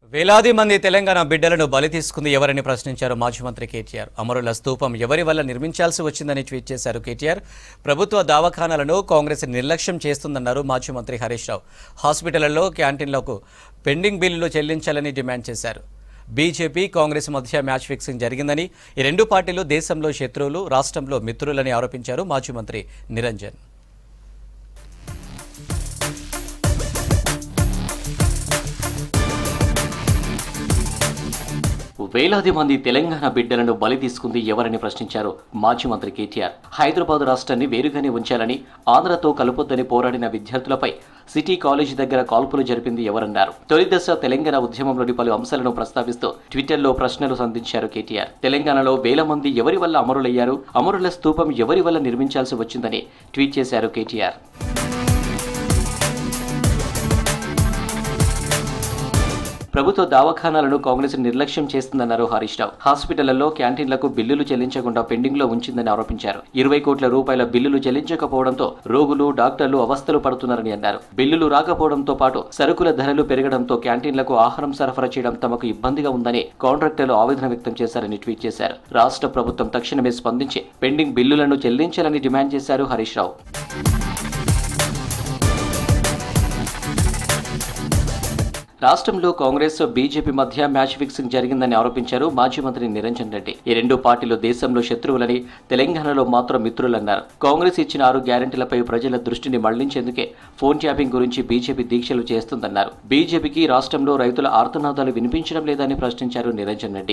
వేలాది మంది తెలంగాణ బిడ్డలను బలి తీసుకుంది ఎవరని ప్రశ్నించారు మాజీ మంత్రి కేటీఆర్ అమరుల స్తూపం ఎవరి వల్ల నిర్మించాల్సి వచ్చిందని ట్వీట్ చేశారు కేటీఆర్ ప్రభుత్వ దవాఖానాలను కాంగ్రెస్ నిర్లక్ష్యం చేస్తుందన్నారు మాజీ మంత్రి హరీష్ రావు హాస్పిటళ్లలో క్యాంటీన్లకు పెండింగ్ బిల్లులు చెల్లించాలని డిమాండ్ చేశారు బీజేపీ కాంగ్రెస్ మధ్య మ్యాచ్ ఫిక్సింగ్ జరిగిందని ఈ రెండు పార్టీలు దేశంలో శత్రువులు రాష్ట్రంలో మిత్రులని ఆరోపించారు మాజీ మంత్రి నిరంజన్ వేలాది మంది తెలంగాణ బిడ్డలను బలి తీసుకుంది ఎవరని ప్రశ్నించారు మాజీ మంత్రి కేటీఆర్ హైదరాబాద్ రాష్ట్రాన్ని వేరుగానే ఉంచాలని ఆంధ్రతో కలుపొద్దని పోరాడిన విద్యార్థులపై సిటీ కాలేజీ దగ్గర కాల్పులు జరిపింది ఎవరన్నారు తొలి దశ తెలంగాణ ఉద్యమంలోని పలు అంశాలను ప్రస్తావిస్తూ ట్విట్టర్లో ప్రశ్నలు సంధించారు కేటీఆర్ తెలంగాణలో వేల మంది ఎవరి వల్ల అమరులయ్యారు అమరుల స్తూపం ఎవరి వల్ల నిర్మించాల్సి వచ్చిందని ట్వీట్ చేశారు కేటీఆర్ ప్రభుత్వ దవాఖానాలను కాంగ్రెస్ నిర్లక్ష్యం చేస్తుందన్నారు హరీష్ రావు హాస్పిటళ్లలో క్యాంటీన్లకు బిల్లులు చెల్లించకుండా పెండింగ్ లో ఉంచిందని ఆరోపించారు ఇరవై కోట్ల రూపాయల బిల్లులు చెల్లించకపోవడంతో రోగులు డాక్టర్లు అవస్థలు పడుతున్నారని అన్నారు బిల్లులు రాకపోవడంతో పాటు సరుకుల ధరలు పెరగడంతో క్యాంటీన్లకు ఆహారం సరఫరా చేయడం తమకు ఇబ్బందిగా ఉందని కాంట్రాక్టర్లు ఆవేదన వ్యక్తం చేశారని ట్వీట్ చేశారు రాష్ట్ర ప్రభుత్వం తక్షణమే స్పందించి పెండింగ్ బిల్లులను చెల్లించాలని డిమాండ్ చేశారు హరీష్ రావు రాష్ట్రంలో కాంగ్రెస్ బీజేపీ మధ్య మ్యాచ్ ఫిక్సింగ్ జరిగిందని ఆరోపించారు మాజీ మంత్రి నిరంజన్ రెడ్డి ఈ రెండు పార్టీలు దేశంలో శత్రువులని తెలంగాణలో మాత్రం మిత్రులన్నారు కాంగ్రెస్ ఇచ్చిన ఆరు గ్యారెంటీలపై ప్రజల దృష్టిని మళ్లించేందుకే ఫోన్ ట్యాపింగ్ గురించి బీజేపీ దీక్షలు చేస్తుందన్నారు బీజేపీకి రాష్ట్రంలో రైతుల ఆర్తనాదాలు వినిపించడం లేదని ప్రశ్నించారు నిరంజన్ రెడ్డి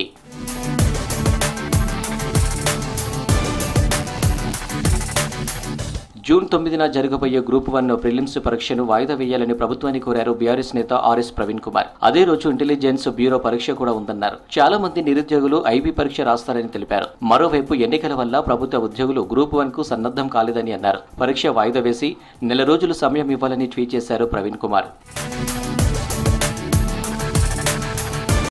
జూన్ తొమ్మిదిన జరగబోయే గ్రూప్ వన్ ప్రిలిమ్స్ పరీక్షను వాయిదా వేయాలని ప్రభుత్వాన్ని కోరారు బీఆర్ఎస్ నేత ఆర్ఎస్ ప్రవీణ్ కుమార్ అదే రోజు ఇంటెలిజెన్స్ బ్యూరో పరీక్ష కూడా ఉందన్నారు చాలా మంది నిరుద్యోగులు ఐబీ పరీక్ష రాస్తారని తెలిపారు మరోవైపు ఎన్నికల వల్ల ప్రభుత్వ ఉద్యోగులు గ్రూప్ వన్ కు సన్నద్ధం కాలేదని అన్నారు పరీక్ష వాయిదా వేసి నెల రోజులు సమయం ఇవ్వాలని ట్వీట్ చేశారు ప్రవీణ్ కుమార్